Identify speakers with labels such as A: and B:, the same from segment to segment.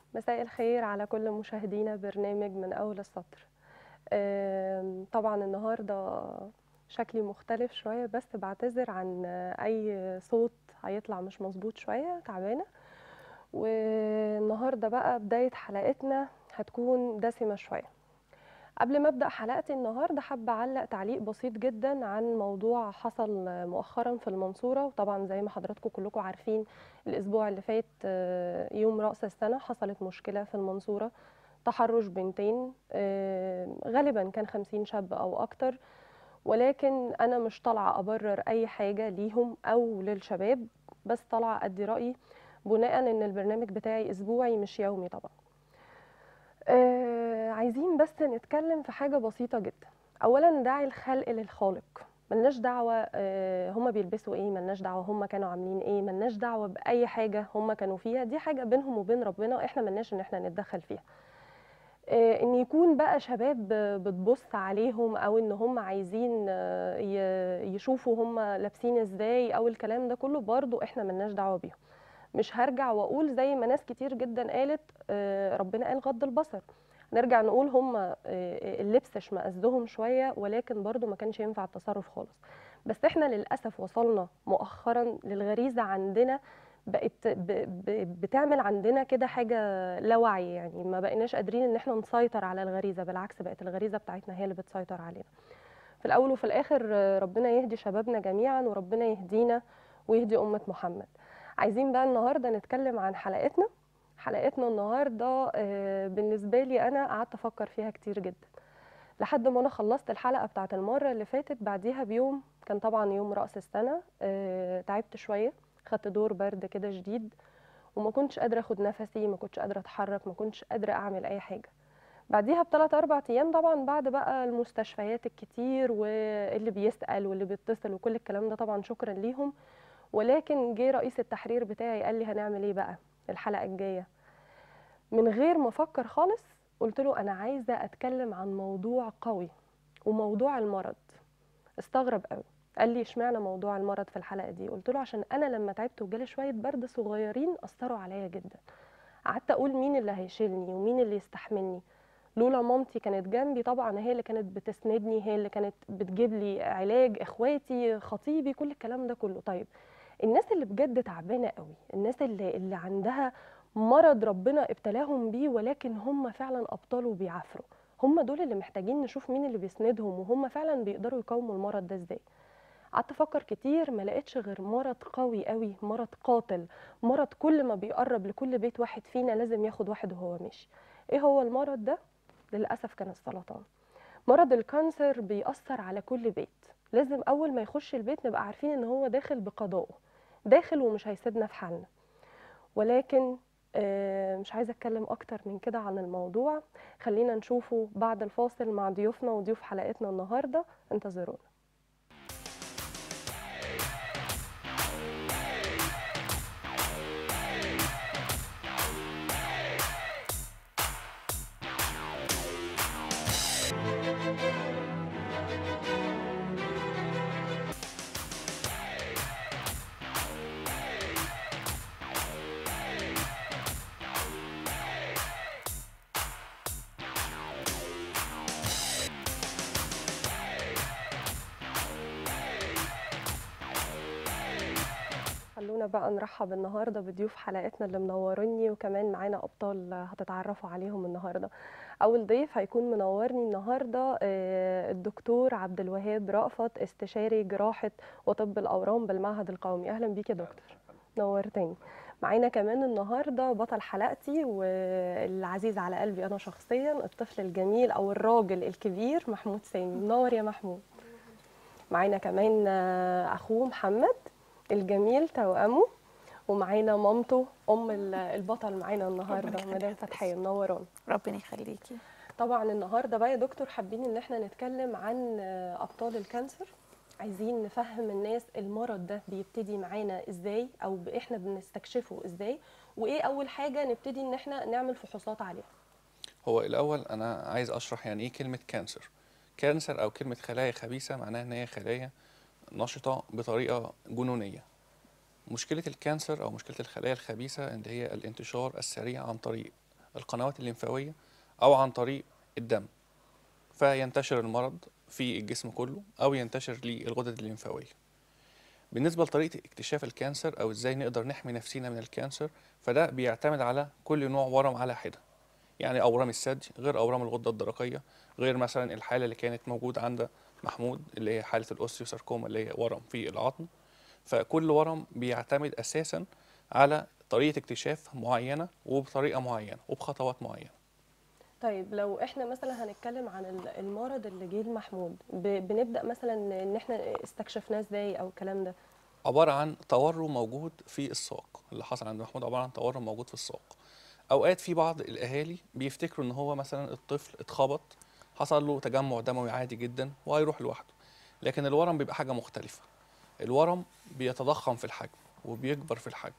A: مساء الخير على كل مشاهدينا برنامج من أول السطر آم، طبعا النهاردة شكلي مختلف شوية بس بعتذر عن أي صوت هيطلع مش مظبوط شوية تعبانة والنهاردة بقى بداية حلقتنا هتكون دسمة شوية قبل ما ابدا حلقتي النهارده حابه اعلق تعليق بسيط جدا عن موضوع حصل مؤخرا في المنصوره وطبعا زي ما حضراتكم كلكم عارفين الاسبوع اللي فات آه، يوم راس السنه حصلت مشكله في المنصوره تحرش بنتين آه، غالبا كان 50 شاب او اكتر ولكن انا مش طالعه ابرر اي حاجه ليهم او للشباب بس طالعه ادي رايي بناء ان البرنامج بتاعي اسبوعي مش يومي طبعا آه عايزين بس نتكلم في حاجة بسيطة جدا أولا داعي الخلق للخالق ملناش دعوة آه هما بيلبسوا ايه ملناش دعوة هما كانوا عاملين ايه ملناش دعوة بأي حاجة هما كانوا فيها دي حاجة بينهم وبين ربنا احنا ملناش ان احنا نتدخل فيها آه ان يكون بقى شباب بتبص عليهم او ان هم عايزين آه ي- يشوفوا هم لابسين ازاي او الكلام ده كله برضو احنا ملناش دعوة بيهم مش هرجع واقول زي ما ناس كتير جدا قالت آه، ربنا قال غض البصر نرجع نقول هم آه، اللبس اشمئزهم شويه ولكن برضو ما كانش ينفع التصرف خالص بس احنا للاسف وصلنا مؤخرا للغريزه عندنا بقت ب- ب- بتعمل عندنا كده حاجه لا وعي يعني ما بقيناش قادرين ان احنا نسيطر على الغريزه بالعكس بقت الغريزه بتاعتنا هي اللي بتسيطر علينا في الاول وفي الاخر آه، ربنا يهدي شبابنا جميعا وربنا يهدينا ويهدي امه محمد عايزين بقى النهارده نتكلم عن حلقتنا حلقتنا النهارده آه، بالنسبه لي انا قعدت افكر فيها كتير جدا لحد ما انا خلصت الحلقه بتاعت المره اللي فاتت بعديها بيوم كان طبعا يوم راس السنه آه، تعبت شويه خدت دور برد كده شديد وما كنتش قادره اخد نفسي ما كنتش قادره اتحرك ما كنتش قادره اعمل اي حاجه بعديها بثلاث اربع ايام طبعا بعد بقى المستشفيات الكتير واللي بيسال واللي بيتصل وكل الكلام ده طبعا شكرا ليهم ولكن جه رئيس التحرير بتاعي قال لي هنعمل ايه بقى الحلقه الجايه من غير ما افكر خالص قلت له انا عايزه اتكلم عن موضوع قوي وموضوع المرض استغرب قوي قال لي اشمعنى موضوع المرض في الحلقه دي قلت له عشان انا لما تعبت وجالي شويه برد صغيرين اثروا عليا جدا قعدت اقول مين اللي هيشيلني ومين اللي يستحملني لولا مامتي كانت جنبي طبعا هي اللي كانت بتسندني هي اللي كانت بتجيب لي علاج اخواتي خطيبي كل الكلام ده كله طيب الناس اللي بجد تعبانه قوي الناس اللي اللي عندها مرض ربنا ابتلاهم بيه ولكن هم فعلا ابطال وبيعافروا هم دول اللي محتاجين نشوف مين اللي بيسندهم وهم فعلا بيقدروا يقاوموا المرض ده ازاي قعدت افكر كتير ما لقيتش غير مرض قوي قوي مرض قاتل مرض كل ما بيقرب لكل بيت واحد فينا لازم ياخد واحد وهو ماشي ايه هو المرض ده للاسف كان السرطان مرض الكانسر بيأثر على كل بيت لازم اول ما يخش البيت نبقى عارفين ان هو داخل بقضائه داخل ومش هيسيبنا في حالنا ولكن آه، مش عايزه اتكلم اكتر من كده عن الموضوع خلينا نشوفه بعد الفاصل مع ضيوفنا وضيوف حلقتنا النهارده انتظرونا خلونا بقى نرحب النهارده بضيوف حلقتنا اللي منورني وكمان معانا ابطال هتتعرفوا عليهم النهارده اول ضيف هيكون منورني النهارده آه، الدكتور عبد الوهاب رأفت استشاري جراحه وطب الاورام بالمعهد القومي اهلا بيك يا دكتور نورتني معانا كمان النهارده بطل حلقتي والعزيز على قلبي انا شخصيا الطفل الجميل او الراجل الكبير محمود سامي منور يا محمود معانا كمان آه، اخوه محمد الجميل توأمه ومعانا مامته ام ال- البطل معانا النهارده
B: يخليك
A: مدام
B: يا
A: فتحيه منورانا
B: ربنا يخليكي
A: طبعا النهارده بقى يا دكتور حابين ان احنا نتكلم عن آه، ابطال الكانسر عايزين نفهم الناس المرض ده بيبتدي معانا ازاي او ب- احنا بنستكشفه ازاي وايه اول حاجه نبتدي ان احنا نعمل فحوصات عليها
C: هو الأول أنا عايز أشرح يعني إيه كلمة كانسر كانسر أو كلمة خلايا خبيثة معناها إن هي خلايا نشطة بطريقة جنونية مشكلة الكانسر أو مشكلة الخلايا الخبيثة إن هي الانتشار السريع عن طريق القنوات الليمفاويه او عن طريق الدم فينتشر المرض في الجسم كله او ينتشر للغدد الليمفاويه بالنسبه لطريقه اكتشاف الكانسر او ازاي نقدر نحمي نفسينا من الكانسر فده بيعتمد على كل نوع ورم على حده يعني اورام الثدي غير اورام الغده الدرقيه غير مثلا الحاله اللي كانت موجوده عند محمود اللي هي حاله الاوستيوساركوما اللي هي ورم في العظم فكل ورم بيعتمد اساسا على طريقه اكتشاف معينه وبطريقه معينه وبخطوات معينه
A: طيب لو احنا مثلا هنتكلم عن ال- المرض اللي جه لمحمود ب- بنبدا مثلا ان احنا استكشفناه ازاي او الكلام ده
C: عباره عن تورم موجود في الساق اللي حصل عند محمود عباره عن تورم موجود في الساق اوقات في بعض الاهالي بيفتكروا ان هو مثلا الطفل اتخبط حصل له تجمع دموي عادي جدا وهيروح لوحده لكن الورم بيبقى حاجه مختلفه الورم بيتضخم في الحجم وبيكبر في الحجم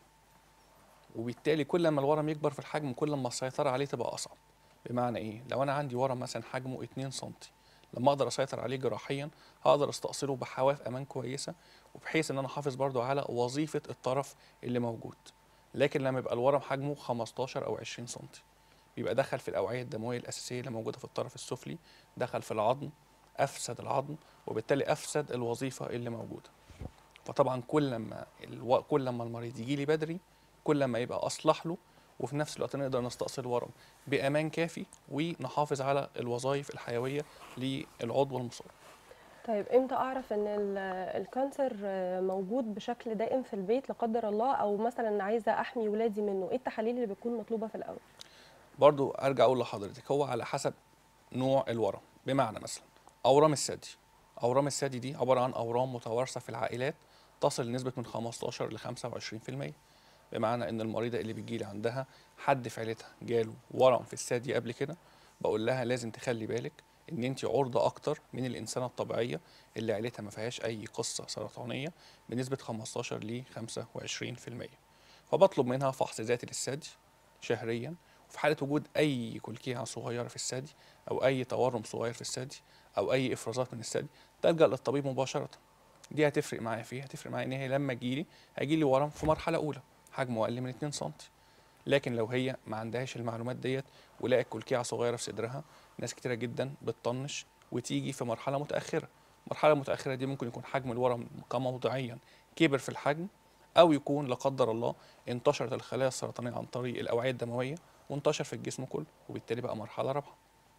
C: وبالتالي كل ما الورم يكبر في الحجم كل ما السيطره عليه تبقى اصعب بمعنى ايه لو انا عندي ورم مثلا حجمه 2 سم لما اقدر اسيطر عليه جراحيا هقدر استأصله بحواف امان كويسه وبحيث ان انا احافظ برضو على وظيفه الطرف اللي موجود لكن لما يبقى الورم حجمه 15 او 20 سم بيبقى دخل في الاوعيه الدمويه الاساسيه اللي موجوده في الطرف السفلي دخل في العظم افسد العظم وبالتالي افسد الوظيفه اللي موجوده فطبعا كل ما الو... كل ما المريض يجي لي بدري كل ما يبقى اصلح له وفي نفس الوقت نقدر نستأصل الورم بامان كافي ونحافظ على الوظائف الحيويه للعضو المصاب
A: طيب امتى اعرف ان ال- الكانسر آه، موجود بشكل دائم في البيت لا قدر الله او مثلا عايزه احمي ولادي منه ايه التحاليل اللي بتكون مطلوبه في الاول
C: برضو ارجع اقول لحضرتك هو على حسب نوع الورم بمعنى مثلا اورام الثدي اورام الثدي دي عباره عن اورام متوارثه في العائلات تصل لنسبه من 15 ل 25% بمعنى ان المريضه اللي بتجيلي عندها حد في عيلتها جاله ورم في الثدي قبل كده بقول لها لازم تخلي بالك ان انت عرضه اكتر من الانسانه الطبيعيه اللي عيلتها ما فيهاش اي قصه سرطانيه بنسبه 15 ل 25% فبطلب منها فحص ذاتي للثدي شهريا وفي حاله وجود اي كلكيعه صغيره في الثدي او اي تورم صغير في الثدي او اي افرازات من الثدي تلجا للطبيب مباشره دي هتفرق معايا فيه هتفرق معايا ان هي لما تجيلي هيجيلي ورم في مرحله اولى حجمه اقل من 2 سم لكن لو هي ما عندهاش المعلومات ديت ولقت كلكيعه صغيره في صدرها ناس كتيره جدا بتطنش وتيجي في مرحله متاخره المرحله المتاخره دي ممكن يكون حجم الورم كموضعيا كبر في الحجم او يكون لا قدر الله انتشرت الخلايا السرطانيه عن طريق الاوعيه الدمويه وانتشر في الجسم كله وبالتالي بقى مرحله رابعه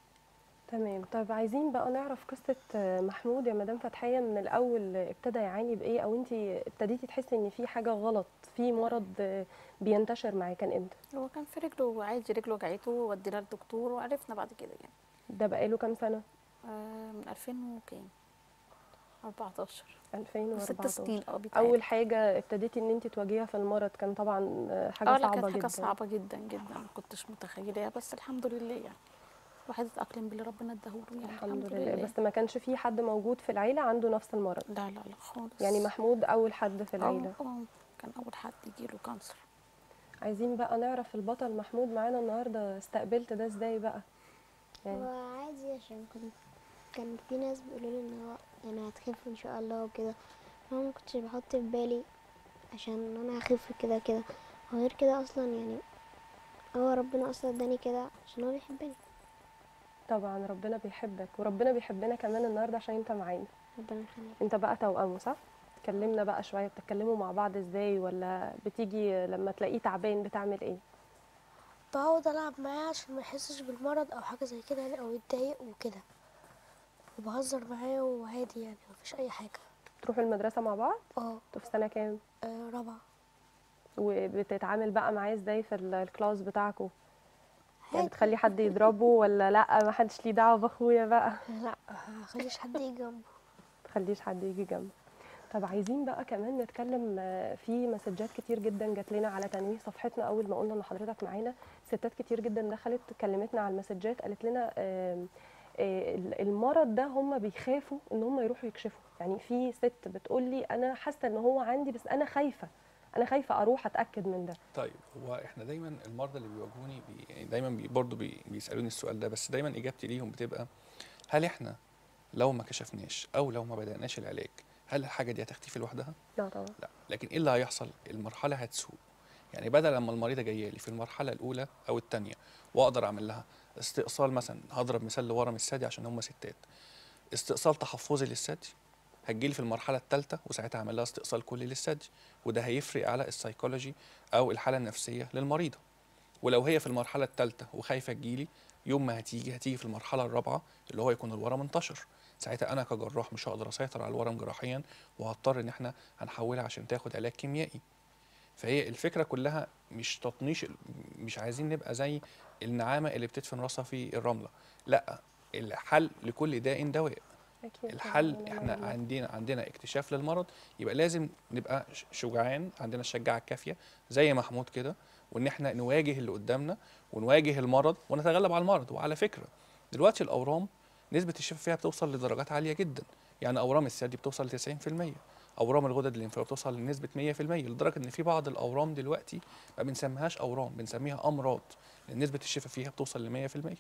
A: تمام طيب عايزين بقى نعرف قصه آه، محمود يا مدام فتحيه من الاول آه، ابتدى يعاني بايه او انت ابتديتي تحسي ان في حاجه غلط في مرض آه، بينتشر معاه كان امتى
B: هو كان في رجله عادي رجله وجعته ودينا للدكتور وعرفنا بعد كده يعني
A: ده بقاله كام سنه
B: آه من 2000 وكام 14
A: 2014
B: ست سنين اه بيتهيألي.
A: اول حاجه ابتديتي ان انت تواجهيها في المرض كان طبعا آه، حاجه
B: اه لا
A: صعبه
B: كانت حاجه
A: جدا
B: صعبه جدا جدا ما كنتش متخيلها بس الحمد لله يعني الواحد اتأقلم باللي ربنا اداهوله يعني
A: الحمد لله بس ما كانش في حد موجود في العيله عنده نفس المرض
B: لا لا لا خالص
A: يعني محمود اول حد في
B: اه
A: العيله
B: اه كان اول حد يجيله كانسر
A: عايزين بقى نعرف البطل محمود معانا النهارده استقبلت ده ازاي بقى يعني
D: هو عادي عشان كنت كان في ناس بيقولوا لي ان هو يعني هتخف ان شاء الله وكده فانا ما كنتش بحط في بالي عشان انا هخف كده كده وغير كده اصلا يعني هو ربنا اصلا اداني كده عشان هو بيحبني
A: طبعا ربنا بيحبك وربنا بيحبنا كمان النهارده عشان انت معانا
D: ربنا يخليك
A: انت بقى توأمه صح كلمنا بقى شويه بتتكلموا مع بعض ازاي ولا بتيجي لما تلاقيه تعبان بتعمل ايه
E: بقعد ألعب معاه عشان ما يحسش بالمرض أو حاجة زي كده يعني أو يتضايق وكده وبهزر معاه وعادي يعني مفيش أي حاجة
A: تروحوا المدرسه مع بعض
E: اه
A: انتوا في سنه كام
E: آه، رابعة
A: وبتتعامل بقى معاه ازاي في ال- الكلاس بتاعكم يعني
E: عادي.
A: بتخلي حد يضربه ولا لا ما حدش ليه دعوه باخويا بقى
E: لا مخليش حد يجي جنبه
A: تخليش حد يجي جنبه طب عايزين بقى كمان نتكلم آه، في مسجات كتير جدا جات لنا على تنويه صفحتنا اول ما قلنا ان حضرتك معانا ستات كتير جدا دخلت كلمتنا على المسجات قالت لنا آم، آه، المرض ده هم بيخافوا ان هم يروحوا يكشفوا يعني في ست بتقول لي انا حاسه ان هو عندي بس انا خايفه انا خايفه اروح اتاكد من ده
C: طيب هو احنا دايما المرضى اللي بيواجهوني بي يعني دايما بي برضه بي بيسالوني السؤال ده بس دايما اجابتي ليهم بتبقى هل احنا لو ما كشفناش او لو ما بدأناش العلاج هل الحاجه دي هتختفي لوحدها؟
A: لا طبعا
C: لا لكن ايه اللي هيحصل؟ المرحله هتسوء يعني بدل لما المريضه جايه لي في المرحله الاولى او الثانيه واقدر اعمل لها استئصال مثلا هضرب مثال لورم الثدي عشان هم ستات استئصال تحفظي للثدي هتجيلي في المرحله الثالثه وساعتها اعمل لها استئصال كلي للثدي وده هيفرق على السايكولوجي او الحاله النفسيه للمريضه ولو هي في المرحله الثالثه وخايفه تجيلي يوم ما هتيجي هتيجي في المرحله الرابعه اللي هو يكون الورم انتشر ساعتها انا كجراح مش هقدر اسيطر على الورم جراحيا وهضطر ان احنا هنحولها عشان تاخد علاج كيميائي فهي الفكره كلها مش تطنيش مش عايزين نبقى زي النعامه اللي بتدفن راسها في الرمله لا الحل لكل داء دواء
A: أكيد
C: الحل
A: طبعاً،
C: احنا
A: أنا
C: عندنا عندنا اكتشاف للمرض يبقى لازم نبقى ش- شجعان عندنا الشجاعه الكافيه زي محمود كده وان احنا نواجه اللي قدامنا ونواجه المرض ونتغلب على المرض وعلى فكره دلوقتي الاورام نسبه الشفاء فيها بتوصل لدرجات عاليه جدا يعني اورام الثدي بتوصل ل 90% اورام الغدد الليمفاويه بتوصل لنسبه 100% لدرجه ان في بعض الاورام دلوقتي ما بنسميهاش اورام بنسميها امراض لان نسبه الشفاء فيها بتوصل ل 100%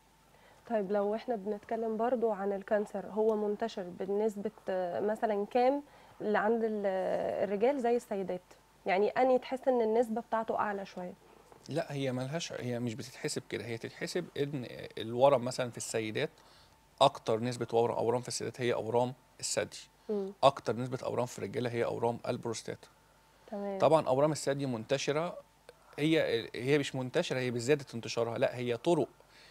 A: طيب لو احنا بنتكلم برضو عن الكانسر هو منتشر بنسبة آه، مثلا كام اللي عند ال- آه، الرجال زي السيدات يعني أني تحس ان النسبة بتاعته أعلى شوية
C: لا هي ملهاش هي مش بتتحسب كده هي تتحسب ان الورم مثلا في السيدات اكتر نسبه ورم اورام في السيدات هي اورام الثدي
A: مم.
C: اكتر نسبه اورام في الرجاله هي اورام البروستاتا
A: تمام
C: طبعا اورام الثدي منتشره هي هي مش منتشره هي بزياده انتشارها لا هي طرق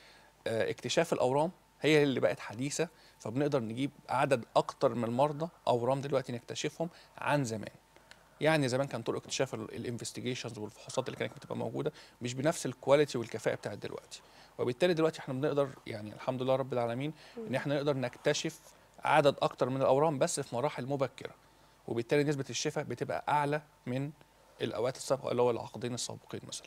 C: آه، اكتشاف الاورام هي اللي بقت حديثه فبنقدر نجيب عدد اكتر من المرضى اورام دلوقتي نكتشفهم عن زمان يعني زمان كان طرق اكتشاف الانفستيجيشنز والفحوصات اللي كانت بتبقى موجوده مش بنفس الكواليتي والكفاءه بتاعت دلوقتي وبالتالي دلوقتي احنا بنقدر يعني الحمد لله رب العالمين ان احنا نقدر نكتشف عدد اكتر من الاورام بس في مراحل مبكره وبالتالي نسبه الشفاء بتبقى اعلى من الاوقات السابقه اللي هو العقدين السابقين مثلا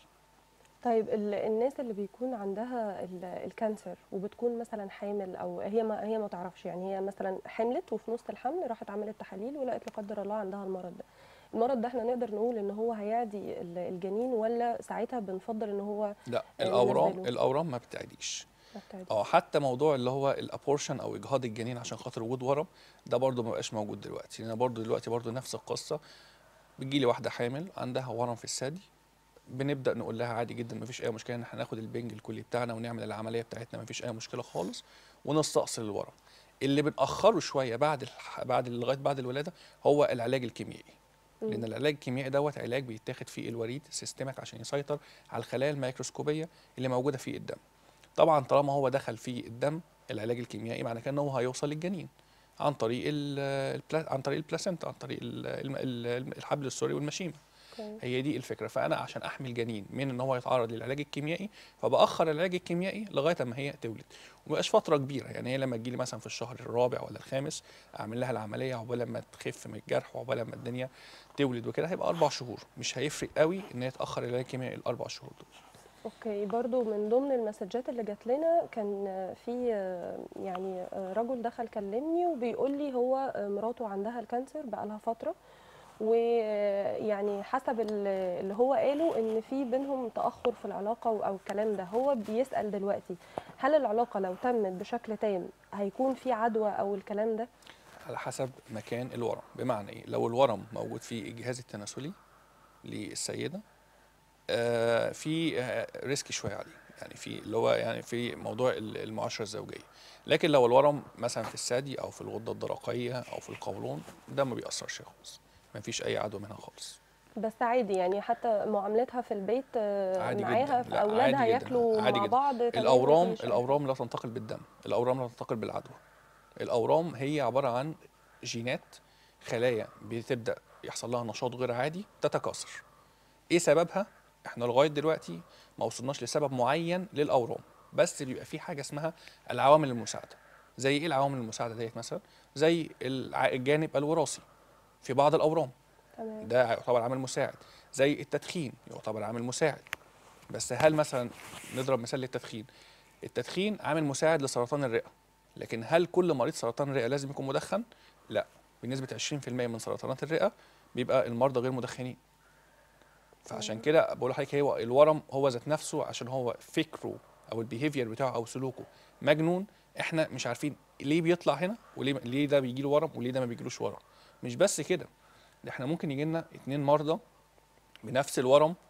A: طيب ال- الناس اللي بيكون عندها ال- الكانسر وبتكون مثلا حامل او هي ما هي ما تعرفش يعني هي مثلا حملت وفي نص الحمل راحت عملت تحاليل ولقت لا قدر الله عندها المرض ده المرض ده احنا نقدر نقول ان هو هيعدي ال- الجنين ولا ساعتها بنفضل ان هو
C: لا
A: يعني
C: الاورام
A: نزلوا.
C: الاورام ما بتعديش
A: ما بتعدي؟
C: اه حتى موضوع اللي هو الابورشن او اجهاض الجنين عشان خاطر وجود ورم ده برضو ما بقاش موجود دلوقتي لان برضو دلوقتي برضو نفس القصه بتجيلي واحده حامل عندها ورم في الثدي بنبدا نقول لها عادي جدا ما فيش اي مشكله ان احنا ناخد البنج الكلي بتاعنا ونعمل العمليه بتاعتنا ما فيش اي مشكله خالص ونستأصل الورم اللي بنأخره شويه بعد الح... بعد لغايه بعد الولاده هو العلاج الكيميائي لان
A: مم.
C: العلاج الكيميائي دوت علاج بيتاخد فيه الوريد سيستمك عشان يسيطر على الخلايا الميكروسكوبيه اللي موجوده في الدم طبعا طالما هو دخل في الدم العلاج الكيميائي معنى كده ان هو هيوصل للجنين عن طريق ال البلا... عن طريق البلاسينتا عن طريق ال- الم- ال- الحبل السوري والمشيمه
A: كويس.
C: هي دي الفكره فانا عشان احمي الجنين من ان هو يتعرض للعلاج الكيميائي فباخر العلاج الكيميائي لغايه ما هي تولد ومبقاش فتره كبيره يعني هي لما تجيلي مثلا في الشهر الرابع ولا الخامس اعمل لها العمليه عقبال ما تخف من الجرح وعقبال ما الدنيا تولد وكده هيبقى اربع شهور مش هيفرق قوي ان هي تاخر العلاج الكيميائي الاربع شهور دول
A: اوكي برضو من ضمن المسجات اللي جات لنا كان في يعني رجل دخل كلمني وبيقول لي هو مراته عندها الكانسر بقالها فتره ويعني حسب ال- اللي هو قاله ان في بينهم تاخر في العلاقه او الكلام ده هو بيسال دلوقتي هل العلاقه لو تمت بشكل تام هيكون في عدوى او الكلام ده
C: على حسب مكان الورم بمعنى ايه لو الورم موجود في الجهاز التناسلي للسيده آه في آه ريسك شويه عليه يعني في اللي هو يعني في موضوع ال- المعاشره الزوجيه لكن لو الورم مثلا في الثدي او في الغده الدرقيه او في القولون ده ما بيأثرش خالص ما فيش اي عدوى منها خالص
A: بس عادي يعني حتى معاملتها في البيت آه،
C: عادي
A: معاها
C: جداً.
A: في
C: لا،
A: اولادها
C: عادي جداً.
A: ياكلوا
C: عادي
A: مع
C: جداً.
A: بعض تمام،
C: الاورام
A: مفيش أي
C: الاورام لا تنتقل بالدم الاورام لا تنتقل بالعدوى الاورام هي عباره عن جينات خلايا بتبدا يحصل لها نشاط غير عادي تتكاثر ايه سببها احنا لغايه دلوقتي ما وصلناش لسبب معين للاورام بس بيبقى في حاجه اسمها العوامل المساعده زي ايه العوامل المساعده ديت مثلا زي الع- الجانب الوراثي في بعض الاورام
A: تمام
C: ده يعتبر عامل مساعد زي التدخين يعتبر عامل مساعد بس هل مثلا نضرب مثال للتدخين التدخين عامل مساعد لسرطان الرئه لكن هل كل مريض سرطان الرئه لازم يكون مدخن لا بنسبه 20% من سرطانات الرئه بيبقى المرضى غير مدخنين فعشان كده بقول لحضرتك هو الورم هو ذات نفسه عشان هو فكره او البيهيفير بتاعه او سلوكه مجنون احنا مش عارفين ليه بيطلع هنا وليه ليه ده بيجي له ورم وليه ده ما بيجيلوش ورم مش بس كده ده احنا ممكن يجي لنا اتنين مرضى بنفس الورم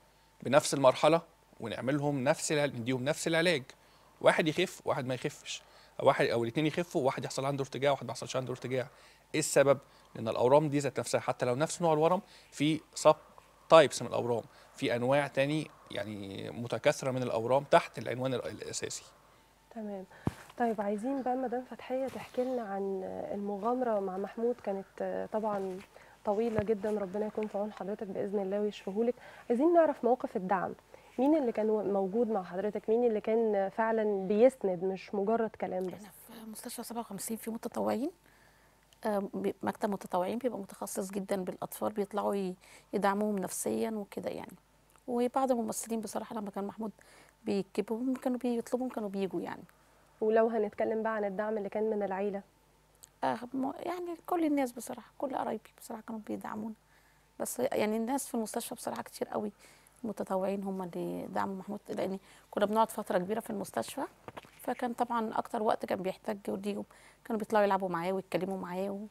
C: بنفس المرحله ونعمل لهم نفس العلاج نديهم نفس العلاج واحد يخف واحد ما يخفش أو واحد او الاثنين يخفوا واحد يحصل عنده ارتجاع واحد ما يحصلش عنده ارتجاع ايه السبب لان الاورام دي ذات نفسها حتى لو نفس نوع الورم في سب تايبس من الاورام في انواع تاني يعني متكاثره من الاورام تحت العنوان ال- الاساسي
A: تمام طيب عايزين بقى مدام فتحية تحكي لنا عن المغامرة مع محمود كانت آه، طبعا طويلة جدا ربنا يكون في عون حضرتك بإذن الله ويشفيهولك عايزين نعرف موقف الدعم مين اللي كان موجود مع حضرتك مين اللي كان فعلا بيسند مش مجرد كلام بس
B: احنا في مستشفى 57 في متطوعين آم، بي- مكتب متطوعين بيبقى متخصص جدا بالاطفال بيطلعوا ي- يدعموهم نفسيا وكده يعني وبعض الممثلين بصراحه لما كان محمود بيكبهم كانوا بيطلبهم كانوا بيجوا يعني
A: ولو هنتكلم بقى عن الدعم اللي كان من العيلة
B: آه، م- يعني كل الناس بصراحه كل قرايبي بصراحه كانوا بيدعمونا بس يعني الناس في المستشفى بصراحه كتير قوي المتطوعين هم اللي دعموا محمود لان كنا بنقعد فتره كبيره في المستشفى فكان طبعا اكتر وقت كان بيحتاج ليهم كانوا بيطلعوا يلعبوا معاه ويتكلموا معاه و...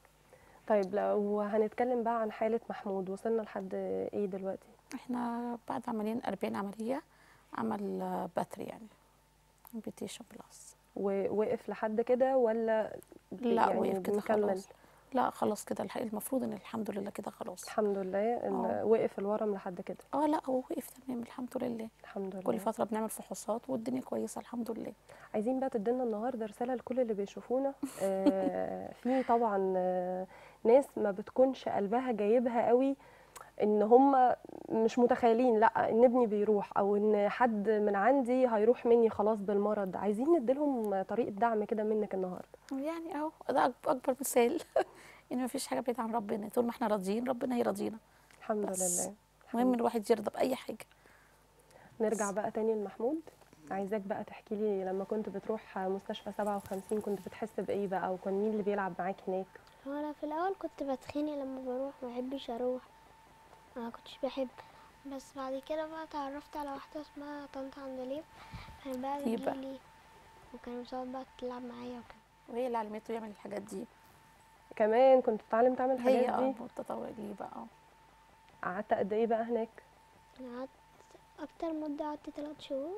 A: طيب لو هنتكلم بقى عن حالة محمود وصلنا لحد ايه دلوقتي
B: احنا بعد عملين 40 عملية عمل آه، باتري يعني امبيتيشن بلس
A: ووقف لحد كده ولا
B: لا
A: يعني
B: وقف كده
A: بنكمل؟
B: خلاص لا خلاص كده الحقيقة المفروض ان الحمد لله كده خلاص
A: الحمد لله ال-
B: آه.
A: وقف الورم لحد كده
B: اه لا هو وقف تمام الحمد لله
A: الحمد لله
B: كل فترة بنعمل فحوصات والدنيا كويسة الحمد لله
A: عايزين بقى تدينا النهارده رساله لكل اللي بيشوفونا آه، في طبعا آه، ناس ما بتكونش قلبها جايبها قوي ان هم مش متخيلين لا ان ابني بيروح او ان حد من عندي هيروح مني خلاص بالمرض عايزين نديلهم طريقه دعم كده منك النهارده
B: يعني اهو ده أك- اكبر مثال ان مفيش حاجة بعيدة عن ربنا طول ما احنا راضيين ربنا هيرضينا
A: الحمد
B: بس.
A: لله
B: المهم الواحد يرضى بأي حاجة
A: نرجع بقى تاني لمحمود عايزاك بقى تحكي لي لما كنت بتروح مستشفى 57 كنت بتحس بايه بقى وكان مين اللي بيلعب معاك هناك
D: هو انا في الاول كنت بتخنق لما بروح ما بحبش اروح ما كنتش بحب بس بعد كده بقى اتعرفت على واحده اسمها طنط عندليب كانت بقى
B: طيبة.
D: بتجيلي وكانت بتقعد بقى تلعب معايا وكده
B: وهي اللي علمته يعمل الحاجات دي
A: كمان كنت بتتعلم تعمل
B: هي
A: الحاجات
B: اه
A: دي
B: متطوع ليه بقى اه
A: قعدت قد ايه بقى هناك
D: انا قعدت اكتر مده قعدت ثلاث شهور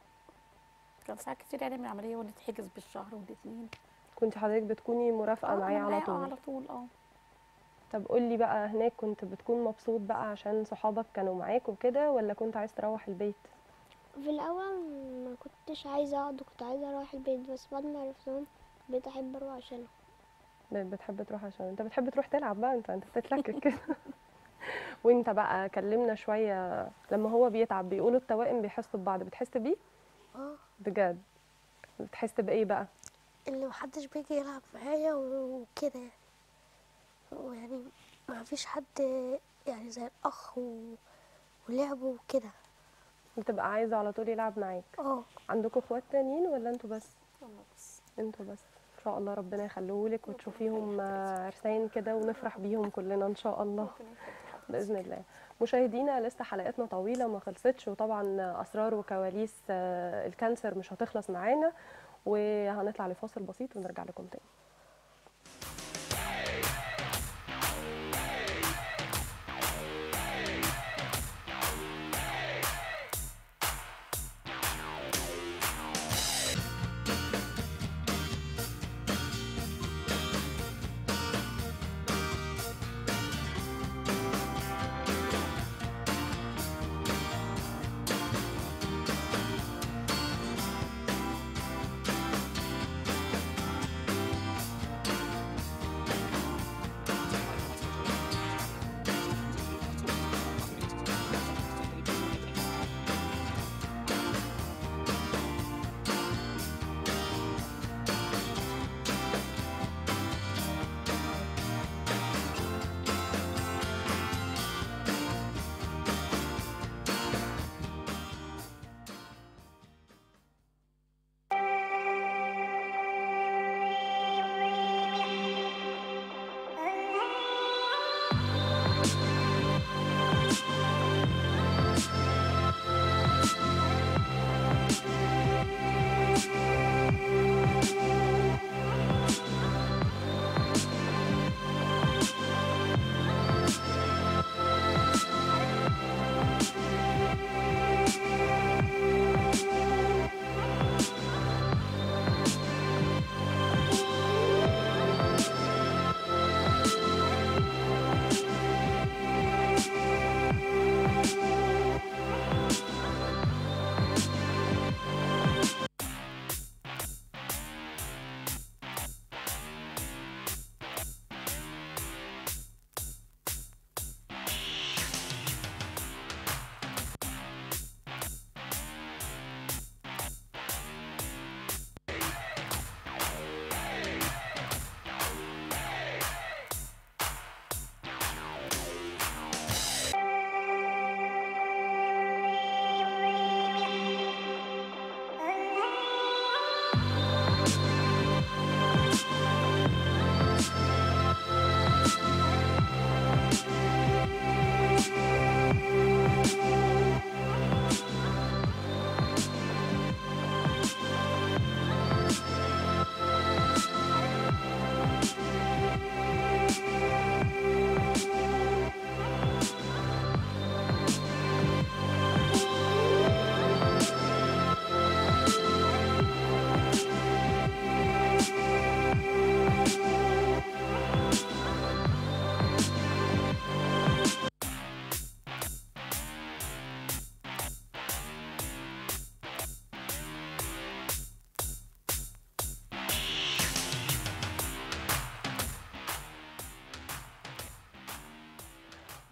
B: كان ساعات كتير يعني من العملية ونتحجز بالشهر والاتنين
A: كنت حضرتك بتكوني مرافقه
B: آه،
A: معايا
B: أنا
A: على
B: معاه، آه،
A: طول
B: على طول اه
A: طب قولي بقى هناك كنت بتكون مبسوط بقى عشان صحابك كانوا معاك وكده ولا كنت عايز تروح البيت
D: في الاول ما كنتش عايزه اقعد كنت عايزه اروح البيت بس بعد ما عرفتهم بقيت احب اروح عشانهم
A: ب- بتحب تروح عشان انت بتحب تروح تلعب بقى انت انت بتتلكك كده وانت بقى كلمنا شويه لما هو بيتعب بيقولوا التوائم بيحسوا ببعض بتحس بيه
E: اه
A: بجد بتحس بايه بقى
E: اللي محدش بيجي يلعب معايا و- وكده يعني ويعني ما فيش حد يعني زي الأخ و... ولعب وكده
A: بتبقى عايزه على طول يلعب معاك
E: اه
A: عندكم اخوات تانيين ولا انتوا بس
B: يلا بس
A: انتوا بس ان شاء الله ربنا يخليهولك وتشوفيهم آه، عرسان كده ونفرح بيهم كلنا ان شاء الله باذن الله مشاهدينا لسه حلقتنا طويله ما خلصتش وطبعا اسرار وكواليس آه، الكانسر مش هتخلص معانا وهنطلع لفاصل بسيط ونرجع لكم تاني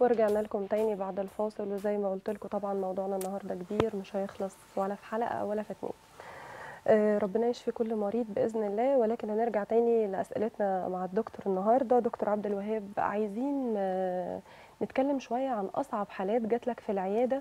A: ورجعنا لكم تاني بعد الفاصل وزي ما قلت لكم طبعا موضوعنا النهارده كبير مش هيخلص ولا في حلقه ولا في اتنين آه، ربنا يشفي كل مريض باذن الله ولكن هنرجع تاني لاسئلتنا مع الدكتور النهارده دكتور عبد الوهاب عايزين آه، نتكلم شويه عن اصعب حالات جات لك في العياده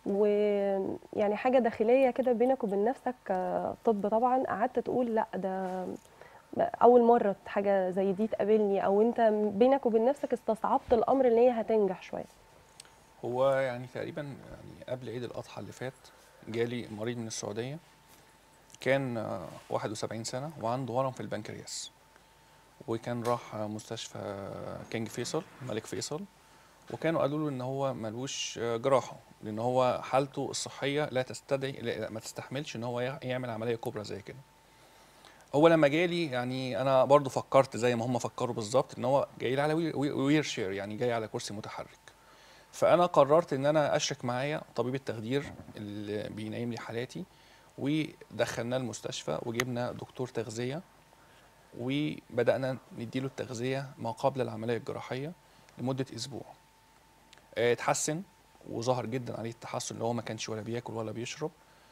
A: ويعني حاجه داخليه كده بينك وبين نفسك طب طبعا قعدت تقول لا ده اول مره حاجه زي دي تقابلني او انت بينك وبين نفسك استصعبت الامر ان هي هتنجح شويه
C: هو يعني تقريبا يعني قبل عيد الاضحى اللي فات جالي مريض من السعوديه كان آه، 71 سنه وعنده ورم في البنكرياس وكان راح آه، مستشفى كينج فيصل ملك فيصل وكانوا قالوا له ان هو ملوش آه، جراحه لان هو حالته الصحيه لا تستدعي لا ما تستحملش ان هو يع- يعمل عمليه كبرى زي كده هو لما جالي يعني انا برضو فكرت زي ما هم فكروا بالظبط ان هو جاي لي على وي- وي- وير شير يعني جاي على كرسي متحرك فانا قررت ان انا اشرك معايا طبيب التخدير اللي بينيم لي حالاتي ودخلناه المستشفى وجبنا دكتور تغذيه وبدانا نديله التغذيه ما قبل العمليه الجراحيه لمده اسبوع آه، اتحسن وظهر جدا عليه التحسن اللي هو ما كانش ولا بياكل ولا بيشرب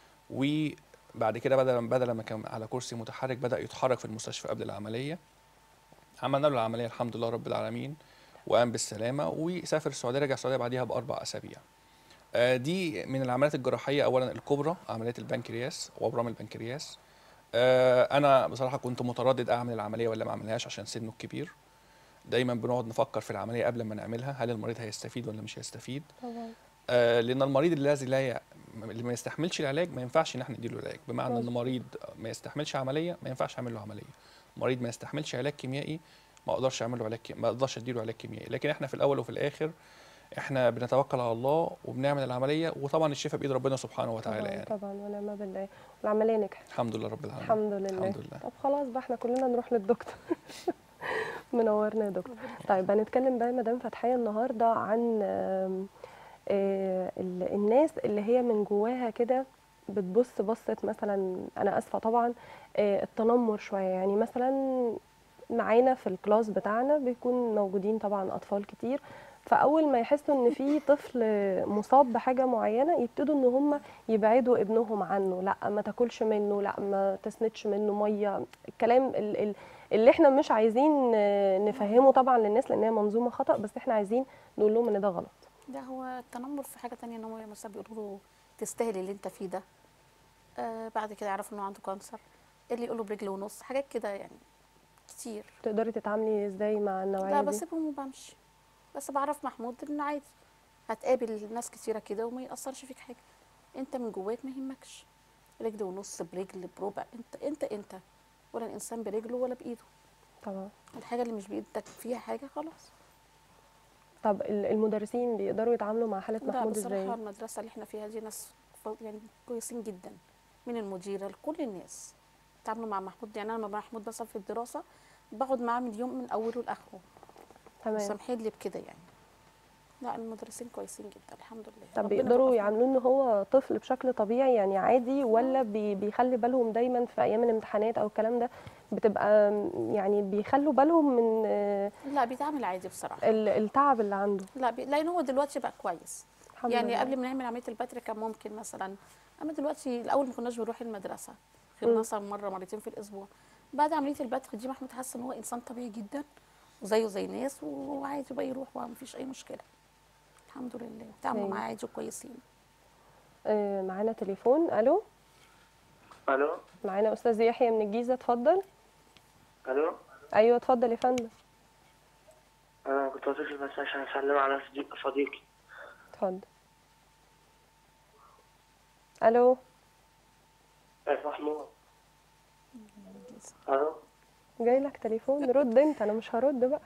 C: وبعد كده بدل بدل ما كان على كرسي متحرك بدا يتحرك في المستشفى قبل العمليه عملنا له العمليه الحمد لله رب العالمين وقام بالسلامه وسافر السعوديه رجع السعوديه بعديها باربع اسابيع آه، دي من العمليات الجراحيه اولا الكبرى عمليه البنكرياس وابرام البنكرياس آه، انا بصراحه كنت متردد اعمل العمليه ولا ما اعملهاش عشان سنه الكبير دايما بنقعد نفكر في العمليه قبل ما نعملها هل المريض هيستفيد ولا مش هيستفيد
A: طبعا
C: آه، لان المريض الذي لا ي... اللي ما يستحملش العلاج ما ينفعش ان احنا نديله العلاج بمعنى ان
A: مظبوط.
C: مريض ما يستحملش عمليه ما ينفعش اعمل له عمليه مريض ما يستحملش علاج كيميائي ما اقدرش اعمل له علاج كي- ما اقدرش اديله علاج كيميائي لكن احنا في الاول وفي الاخر احنا بنتوكل على الله وبنعمل العمليه وطبعا الشفاء بايد ربنا سبحانه وتعالى
A: طبعا
C: يعني
A: طبعا ونعم بالله والعمليه نجحت
C: الحمد لله رب العالمين
A: الحمد لله
C: الحمد لله
A: طب خلاص بقى احنا كلنا نروح للدكتور منورنا يا دكتور طيب هنتكلم بقى مدام فتحيه النهارده عن آم، آه، ال- الناس اللي هي من جواها كده بتبص بصة مثلا انا اسفه طبعا آه، التنمر شويه يعني مثلا معانا في الكلاس بتاعنا بيكون موجودين طبعا اطفال كتير فاول ما يحسوا ان في طفل مصاب بحاجه معينه يبتدوا ان هم يبعدوا ابنهم عنه لا ما تاكلش منه لا ما تسندش منه ميه الكلام ال- ال- اللي احنا مش عايزين آه، نفهمه طبعا للناس لان هي منظومه خطا بس احنا عايزين نقول لهم ان ده غلط
B: ده هو التنمر في حاجه تانية ان هو مثلا بيقولوا له تستاهل اللي انت فيه ده آه بعد كده يعرف انه عنده كانسر اللي يقول له برجل ونص حاجات كده يعني كتير
A: تقدري تتعاملي ازاي مع النوعيه
B: لا
A: دي
B: بسيبهم وبمشي بس بعرف محمود ان عادي هتقابل ناس كتيره كده وما يأثرش فيك حاجه انت من جواك ما يهمكش رجل ونص برجل بربع انت انت انت ولا الانسان برجله ولا بايده
A: طبعا
B: الحاجه اللي مش بايدك فيها حاجه خلاص
A: طب ال- المدرسين بيقدروا يتعاملوا مع حاله
B: لا
A: محمود
B: بصراحه
A: ازاي
B: المدرسه اللي احنا فيها دي ناس ف- يعني كويسين جدا من المديره لكل الناس تعاملوا مع محمود يعني انا لما محمود مثلا في الدراسه بقعد معاه من اليوم من اوله لاخره
A: تمام
B: مسامحين لي بكده يعني لا المدرسين كويسين جدا الحمد لله
A: طب
B: ربنا
A: بيقدروا
B: يوفقهم.
A: يعاملوه ان هو طفل بشكل طبيعي يعني عادي ولا بي بيخلي بالهم دايما في ايام الامتحانات او الكلام ده بتبقى م- يعني بيخلوا بالهم من آه،
B: لا بيتعامل عادي بصراحه
A: ال- التعب اللي عنده
B: لا بي... لان هو دلوقتي بقى كويس
A: الحمد
B: يعني
A: لله.
B: قبل ما نعمل عمليه البتر كان ممكن مثلا اما دلوقتي الاول ما كناش بنروح المدرسه غير
A: مم.
B: مثلا مره مرتين في الاسبوع بعد عمليه البتر دي محمود حس ان هو انسان طبيعي جدا وزيه زي الناس وعادي بقى يروح ومفيش اي مشكله الحمد لله بيتعاملوا
A: أيوة.
B: معاه عادي وكويسين
A: آه، معانا تليفون الو
F: الو
A: معانا استاذ يحيى من الجيزه اتفضل
F: الو
A: ايوه اتفضل يا فندم
F: انا كنت بتصل بس عشان اسلم على صديق صديقي
A: اتفضل الو
F: يا محمود الو
A: جاي لك تليفون رد انت انا مش هرد بقى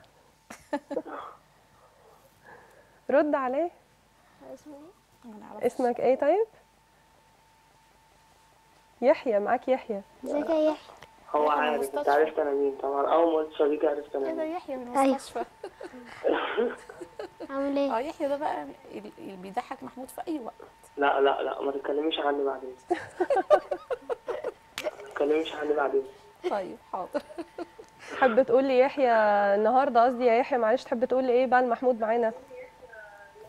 A: رد عليه
D: اسمه ايه؟
B: ما نعرفش.
A: اسمك ايه طيب يحيى معاك يحيى
D: ازيك يا يحيى
F: هو
B: أنا
F: عارف انت
B: مستشفى.
F: عرفت انا مين طبعا اول ما قلت صديقي عرفت انا
B: ايه ده
F: مين
B: يحيى من
D: أيوة.
B: المستشفى
D: عامل ايه؟
B: اه يحيى ده بقى اللي اللي بيضحك محمود في اي وقت
F: لا لا لا ما تتكلميش عني بعدين ما تتكلميش عني بعدين
B: طيب حاضر
A: تحب تقول لي يحيى النهارده قصدي يا يحيى معلش تحب تقول لي ايه بقى المحمود معانا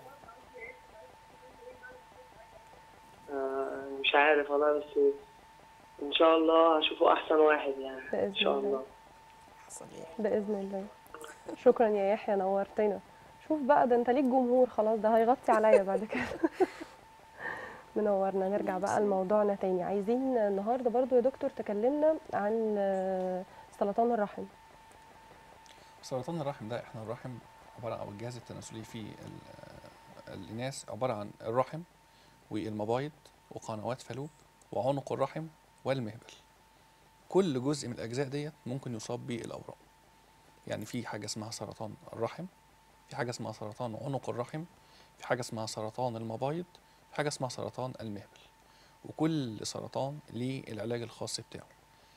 F: مش عارف والله بس ان شاء الله هشوفه احسن واحد يعني
A: بإذن
F: ان شاء
A: الله.
F: الله
B: حصل ايه
A: باذن الله شكرا يا يحيى نورتنا شوف بقى ده انت ليك جمهور خلاص ده هيغطي عليا بعد كده منورنا نرجع بقى لموضوعنا تاني عايزين النهارده برضو يا دكتور تكلمنا عن آه، سرطان الرحم
C: سرطان الرحم ده احنا الرحم عباره عن او الجهاز التناسلي في ال- الاناث عباره عن الرحم والمبايض وقنوات فالوب وعنق الرحم والمهبل كل جزء من الاجزاء ديت ممكن يصاب بالاورام يعني في حاجه اسمها سرطان الرحم في حاجه اسمها سرطان عنق الرحم في حاجه اسمها سرطان المبايض في حاجه اسمها سرطان المهبل وكل سرطان ليه العلاج الخاص بتاعه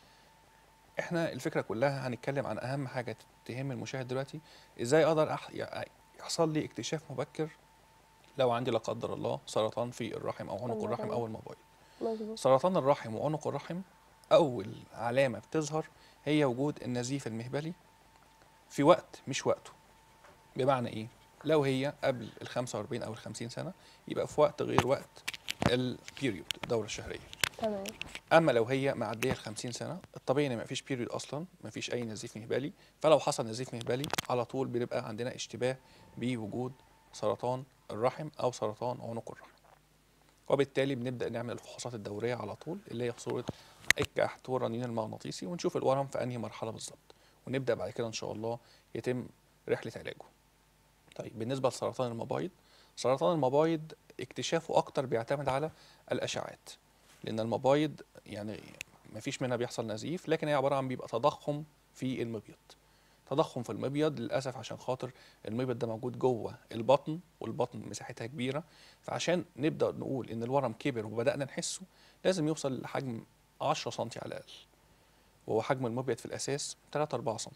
C: احنا الفكره كلها هنتكلم عن اهم حاجه تهم المشاهد دلوقتي ازاي اقدر أح... يع- يحصل لي اكتشاف مبكر لو عندي لا قدر الله سرطان في الرحم او عنق
A: الله
C: الرحم
A: يرحمه.
C: او المبايض
A: مظبوط
C: سرطان الرحم وعنق الرحم اول علامه بتظهر هي وجود النزيف المهبلي في وقت مش وقته بمعنى ايه لو هي قبل ال 45 او ال 50 سنه يبقى في وقت غير وقت البيريود الدوره الشهريه
A: تمام
C: اما لو هي معديه ال 50 سنه الطبيعي ان ما فيش بيريود اصلا ما فيش اي نزيف مهبلي فلو حصل نزيف مهبلي على طول بنبقى عندنا اشتباه بوجود سرطان الرحم او سرطان عنق الرحم وبالتالي بنبدا نعمل الفحوصات الدوريه على طول اللي هي في صوره الكحت والرنين المغناطيسي ونشوف الورم في انهي مرحله بالظبط ونبدا بعد كده ان شاء الله يتم رحله علاجه طيب بالنسبه لسرطان المبايض سرطان المبايض اكتشافه اكتر بيعتمد على الاشعاعات لان المبايض يعني ما فيش منها بيحصل نزيف لكن هي عباره عن بيبقى تضخم في المبيض تضخم في المبيض للاسف عشان خاطر المبيض ده موجود جوه البطن والبطن مساحتها كبيره فعشان نبدا نقول ان الورم كبر وبدانا نحسه لازم يوصل لحجم 10 سم على الاقل وهو حجم المبيض في الاساس 3 4 سم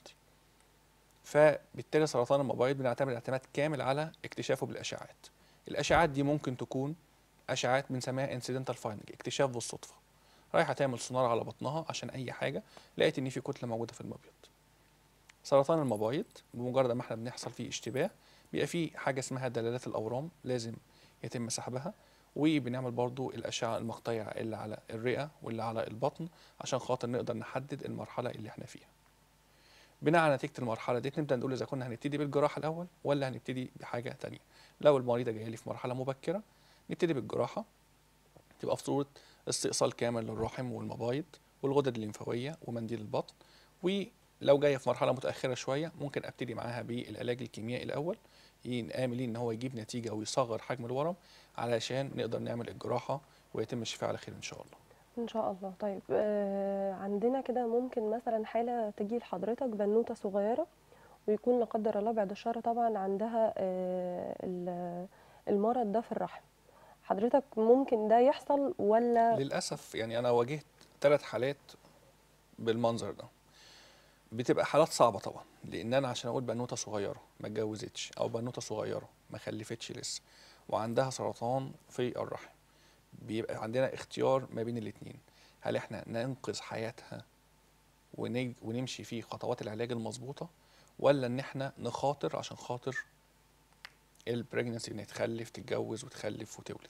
C: فبالتالي سرطان المبايض بنعتمد اعتماد كامل على اكتشافه بالاشعاعات الاشعاعات دي ممكن تكون اشعاعات بنسميها انسيدنتال فايندنج اكتشاف بالصدفه رايحه تعمل سونار على بطنها عشان اي حاجه لقيت ان في كتله موجوده في المبيض سرطان المبايض بمجرد ما احنا بنحصل فيه اشتباه بيبقى فيه حاجه اسمها دلالات الاورام لازم يتم سحبها وبنعمل برضو الاشعه المقطعيه اللي على الرئه واللي على البطن عشان خاطر نقدر نحدد المرحله اللي احنا فيها بناء على نتيجه المرحله دي نبدا نقول اذا كنا هنبتدي بالجراحه الاول ولا هنبتدي بحاجه تانية لو المريضه جايه لي في مرحله مبكره نبتدي بالجراحه تبقى في صوره استئصال كامل للرحم والمبايض والغدد الليمفاويه ومنديل البطن ولو جايه في مرحله متاخره شويه ممكن ابتدي معاها بالعلاج الكيميائي الاول آملين ان هو يجيب نتيجه ويصغر حجم الورم علشان نقدر نعمل الجراحه ويتم الشفاء على خير ان شاء الله
A: ان شاء الله طيب آه عندنا كده ممكن مثلا حاله تجي لحضرتك بنوته صغيره ويكون لا قدر الله بعد الشر طبعا عندها آه ال- المرض ده في الرحم حضرتك ممكن ده يحصل ولا
C: للاسف يعني انا واجهت ثلاث حالات بالمنظر ده بتبقى حالات صعبه طبعا لان انا عشان اقول بنوته صغيره ما اتجوزتش او بنوته صغيره ما خلفتش لسه وعندها سرطان في الرحم بيبقى عندنا اختيار ما بين الاثنين هل احنا ننقذ حياتها ونج ونمشي في خطوات العلاج المظبوطه ولا ان احنا نخاطر عشان خاطر البريجنسي ان تخلف تتجوز وتخلف وتولد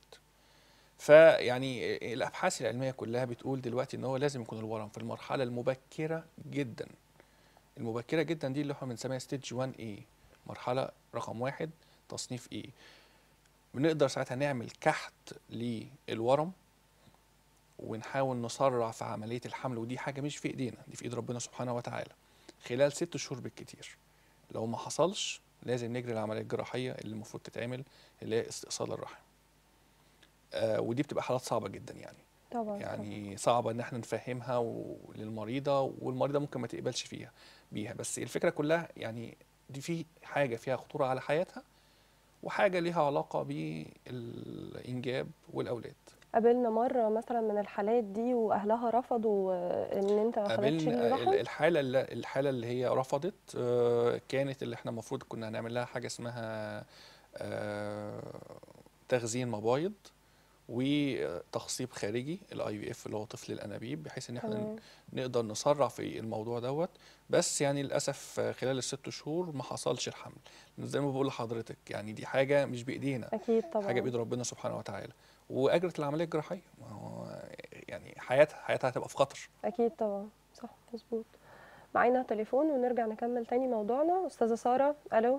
C: فيعني الابحاث العلميه كلها بتقول دلوقتي ان هو لازم يكون الورم في المرحله المبكره جدا المبكره جدا دي اللي احنا بنسميها ستيج 1 اي مرحله رقم واحد تصنيف اي بنقدر ساعتها نعمل كحت للورم ونحاول نسرع في عمليه الحمل ودي حاجه مش في ايدينا دي في ايد ربنا سبحانه وتعالى خلال ست شهور بالكتير لو ما حصلش لازم نجري العمليه الجراحيه اللي المفروض تتعمل اللي هي استئصال الرحم آه ودي بتبقى حالات صعبه جدا يعني
A: طبعا طبعاً.
C: يعني صعبه ان احنا نفهمها و- للمريضه والمريضه ممكن ما تقبلش فيها بيها بس الفكره كلها يعني دي في حاجه فيها خطوره على حياتها وحاجه ليها علاقه بالانجاب والاولاد
A: قابلنا مره مثلا من الحالات دي واهلها رفضوا آه، ان انت ما خدتش
C: قابلنا ال-
A: الرحم
C: الحاله اللي الحاله اللي هي رفضت آه، كانت اللي احنا المفروض كنا هنعمل لها حاجه اسمها آه، تخزين مبايض وتخصيب خارجي الاي في اف اللي هو طفل الانابيب بحيث ان احنا
A: تمام
C: نقدر نسرع في الموضوع دوت بس يعني للاسف خلال الست شهور ما حصلش الحمل زي ما بقول لحضرتك يعني دي حاجه مش بايدينا
A: اكيد طبعا
C: حاجه بايد ربنا سبحانه وتعالى واجرت العمليه الجراحيه ما هو يعني حياتها حياتها هتبقى في خطر
A: اكيد طبعا صح مظبوط معانا تليفون ونرجع نكمل تاني موضوعنا استاذه ساره الو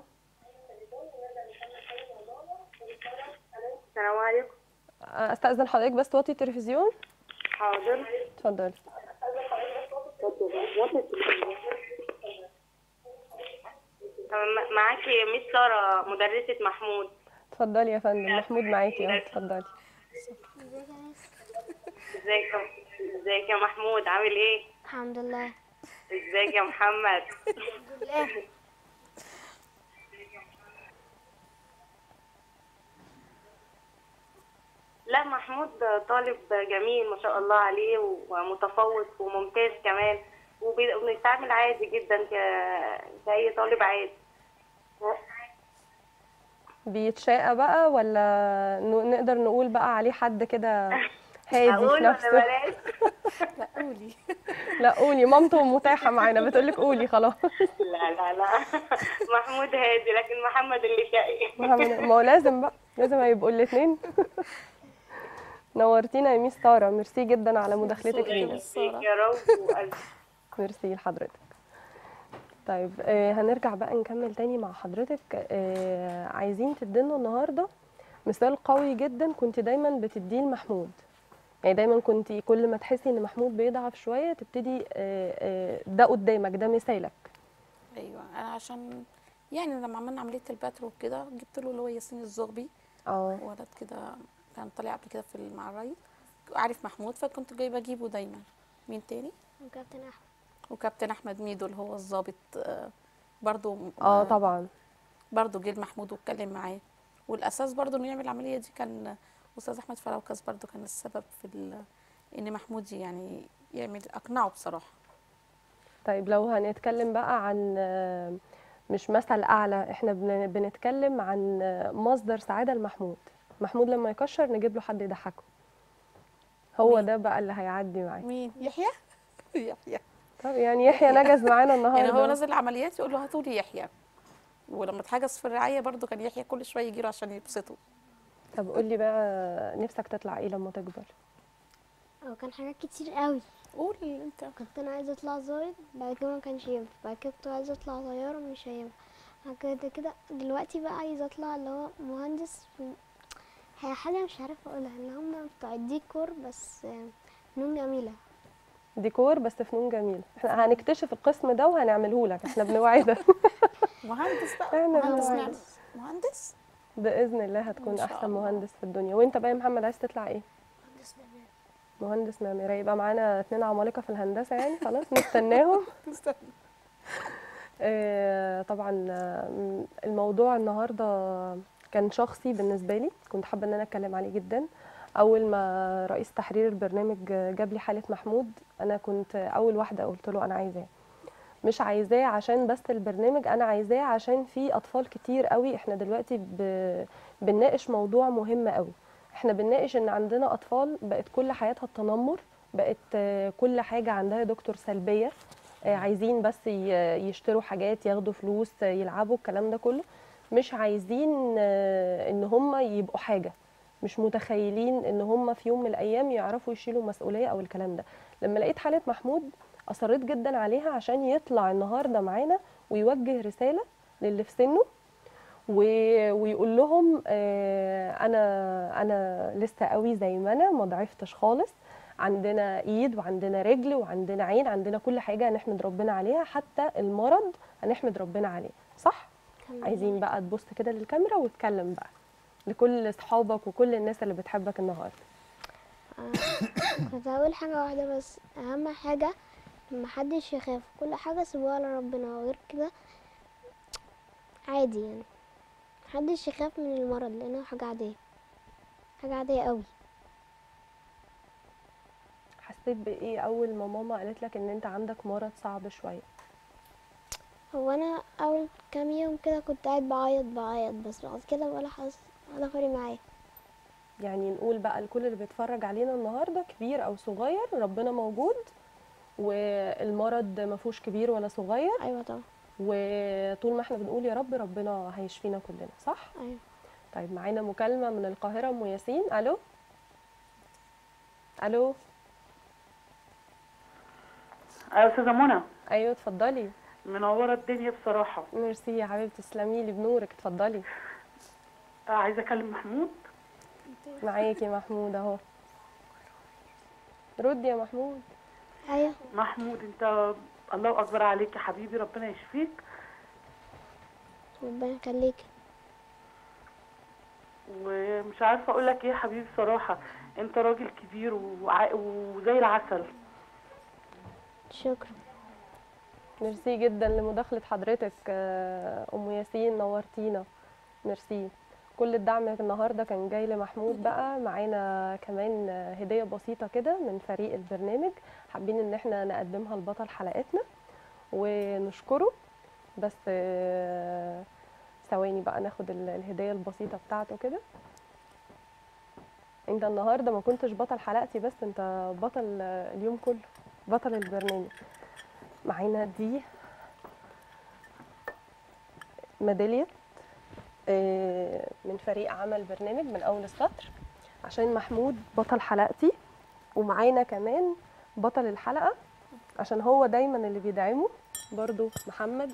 G: السلام عليكم
A: استاذن حضرتك بس توطي التلفزيون
G: حاضر
A: اتفضلي
G: م- معاكي ميس سارة مدرسة محمود
A: اتفضلي يا فندم محمود معاكي اهو اتفضلي
G: ازيك يا- ازيك يا محمود عامل ايه
D: الحمد لله
G: ازيك يا محمد لا محمود طالب جميل ما شاء الله عليه ومتفوق وممتاز كمان وبي- وبيتعامل عادي جدا ك- كأي طالب عادي
A: بيتشاقى بقى ولا ن- نقدر نقول بقى عليه حد كده هادي في
G: اقول ولا
A: نفسه
G: بلاش
B: لا قولي
A: لا قولي مامته متاحه معانا بتقولك قولي خلاص
G: لا لا لا محمود هادي لكن محمد اللي شقي
A: محمد ما هو لازم بقى لازم هيبقوا الاثنين نورتينا يا ميس ساره ميرسي جدا على مداخلتك لينا
B: سارة.
G: يا رب وألف
A: ميرسي لحضرتك طيب آه هنرجع بقى نكمل تاني مع حضرتك آه عايزين تدينا النهارده مثال قوي جدا كنت دايما بتديه لمحمود يعني دايما كنت كل ما تحسي ان محمود بيضعف شويه تبتدي آه آه ده قدامك ده مثالك
B: ايوه انا عشان يعني لما عملنا عمليه البتر وكده جبت له اللي هو ياسين الزغبي
A: اه
B: ولد كده كان طالع قبل كده في مع الري عارف محمود فكنت جايبه اجيبه دايما مين تاني
D: وكابتن احمد
B: وكابتن احمد ميدو اللي هو الضابط آه، برضو
A: اه طبعا
B: برضو جه محمود واتكلم معاه والاساس برضو انه يعمل العمليه دي كان استاذ احمد فراوكاس برضو كان السبب في ال- ان محمود يعني يعمل اقنعه بصراحه
A: طيب لو هنتكلم بقى عن آه، مش مثل اعلى احنا بن- بنتكلم عن آه، مصدر سعاده لمحمود محمود لما يكشر نجيب له حد يضحكه هو
B: مين؟
A: ده بقى اللي هيعدي معاه
B: مين يحيى يحيى
A: طب يعني يحيى نجز معانا النهارده
B: يعني هو نازل العمليات يقول له هاتوا لي يحيى ولما اتحجز في الرعايه برضو كان يحيى كل شويه يجي له عشان يبسطه
A: طب قول لي بقى نفسك تطلع ايه لما تكبر
D: هو كان حاجات كتير قوي
B: قول انت
D: كنت انا عايزه اطلع ظابط بعد كده ما كانش ينفع بعد كده كنت عايزه اطلع طياره مش هينفع بعد كده كده دلوقتي بقى عايزه اطلع اللي هو مهندس في هي حاجه مش عارفه اقولها ان هم بتوع الديكور بس آه، فنون جميله
A: ديكور بس فنون جميله احنا هنكتشف القسم ده وهنعمله لك احنا بنوعدك
B: مهندس بقى
A: احنا
B: مهندس
A: بنوعدك
B: معماري. مهندس
A: باذن الله هتكون
B: إن شاء
A: احسن
B: الله.
A: مهندس في الدنيا وانت بقى يا محمد عايز تطلع ايه
E: مهندس معماري
A: مهندس معماري يبقى معانا اتنين عمالقه في الهندسه يعني خلاص نستناهم آه، طبعا آه، الموضوع النهارده كان شخصي بالنسبه لي كنت حابه ان انا اتكلم عليه جدا اول ما رئيس تحرير البرنامج جاب لي حاله محمود انا كنت اول واحده قلت له انا عايزاه مش عايزاه عشان بس البرنامج انا عايزاه عشان في اطفال كتير قوي احنا دلوقتي ب... بنناقش موضوع مهم قوي احنا بنناقش ان عندنا اطفال بقت كل حياتها التنمر بقت آه، كل حاجه عندها يا دكتور سلبيه آه، عايزين بس ي- يشتروا حاجات ياخدوا فلوس آه، يلعبوا الكلام ده كله مش عايزين آه، ان هم يبقوا حاجه مش متخيلين ان هم في يوم من الايام يعرفوا يشيلوا مسؤوليه او الكلام ده لما لقيت حاله محمود اصريت جدا عليها عشان يطلع النهارده معانا ويوجه رساله للي في سنه و- ويقول لهم آه، انا انا لسه قوي زي ما انا ما ضعفتش خالص عندنا ايد وعندنا رجل وعندنا عين عندنا كل حاجه هنحمد ربنا عليها حتى المرض هنحمد ربنا عليه صح عايزين بقى تبص كده للكاميرا واتكلم بقى لكل اصحابك وكل الناس اللي بتحبك النهارده
D: آه، كنت هقول حاجة واحدة بس أهم حاجة محدش يخاف كل حاجة سيبوها لربنا وغير كده عادي يعني محدش يخاف من المرض لأنه حاجة عادية حاجة عادية قوي
A: حسيت بايه اول ما ماما قالت لك ان انت عندك مرض صعب شويه
D: هو أنا أول كام يوم كده كنت قاعد بعيط بعيط بس بعد كده ولا حس ولا فارق معايا
A: يعني نقول بقى لكل اللي بيتفرج علينا النهارده كبير او صغير ربنا موجود والمرض ما فيهوش كبير ولا صغير
D: أيوة طبعا
A: وطول ما احنا بنقول يا رب ربنا هيشفينا كلنا صح
D: أيوة
A: طيب معانا مكالمه من القاهره ام ياسين الو الو
H: يا استاذه منى
A: ايوه اتفضلي
H: منوره الدنيا بصراحه
A: ميرسي يا حبيبتي تسلمي لي بنورك اتفضلي
H: آه، عايزه اكلم محمود
A: معاكي محمود اهو ردي يا محمود
D: ايوه
H: محمود انت الله اكبر عليك يا حبيبي ربنا يشفيك
D: ربنا يخليك
H: ومش عارفه اقول لك ايه يا حبيبي بصراحه انت راجل كبير وع... وزي العسل
D: شكرا
A: ميرسي جدا لمداخلة حضرتك آه، أم ياسين نورتينا ميرسي كل الدعم النهاردة كان جاي لمحمود بقى معانا كمان آه، هدية بسيطة كده من فريق البرنامج حابين ان احنا نقدمها لبطل حلقتنا ونشكره بس آه، ثواني بقى ناخد ال- الهدية البسيطة بتاعته كده انت النهاردة ما كنتش بطل حلقتي بس انت بطل آه، اليوم كله بطل البرنامج معانا دي ميدالية آه، من فريق عمل برنامج من أول السطر عشان محمود بطل حلقتي ومعانا كمان بطل الحلقة عشان هو دايما اللي بيدعمه برضو محمد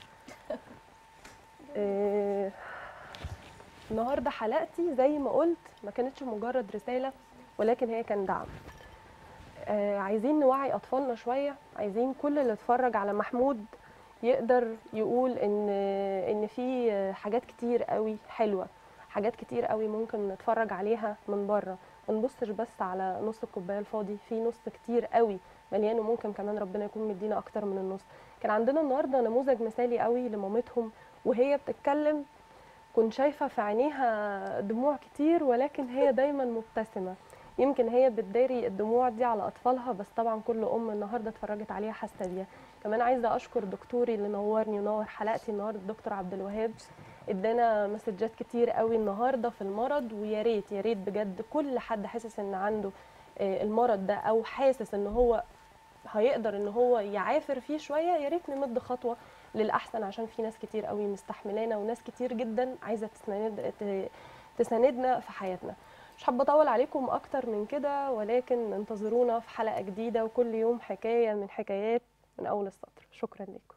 A: آه، النهارده حلقتي زي ما قلت ما كانتش مجرد رسالة ولكن هي كان دعم آه، عايزين نوعي اطفالنا شويه عايزين كل اللي اتفرج على محمود يقدر يقول ان ان في حاجات كتير قوي حلوه حاجات كتير قوي ممكن نتفرج عليها من بره ما نبصش بس على نص الكوبايه الفاضي في نص كتير قوي مليان وممكن كمان ربنا يكون مدينا اكتر من النص كان عندنا النهارده نموذج مثالي قوي لمامتهم وهي بتتكلم كنت شايفه في عينيها دموع كتير ولكن هي دايما مبتسمه يمكن هي بتداري الدموع دي على اطفالها بس طبعا كل ام النهارده اتفرجت عليها حاسه بيها كمان عايزه اشكر دكتوري اللي نورني ونور حلقتي النهارده الدكتور عبد الوهاب ادانا مسجات كتير قوي النهارده في المرض ويا ريت يا ريت بجد كل حد حاسس ان عنده آه، المرض ده او حاسس ان هو هيقدر ان هو يعافر فيه شويه يا ريت نمد خطوه للاحسن عشان في ناس كتير قوي مستحملانا وناس كتير جدا عايزه تساند ت- تساندنا في حياتنا مش حابه اطول عليكم اكتر من كده ولكن انتظرونا في حلقه جديده وكل يوم حكايه من حكايات من اول السطر شكرا لكم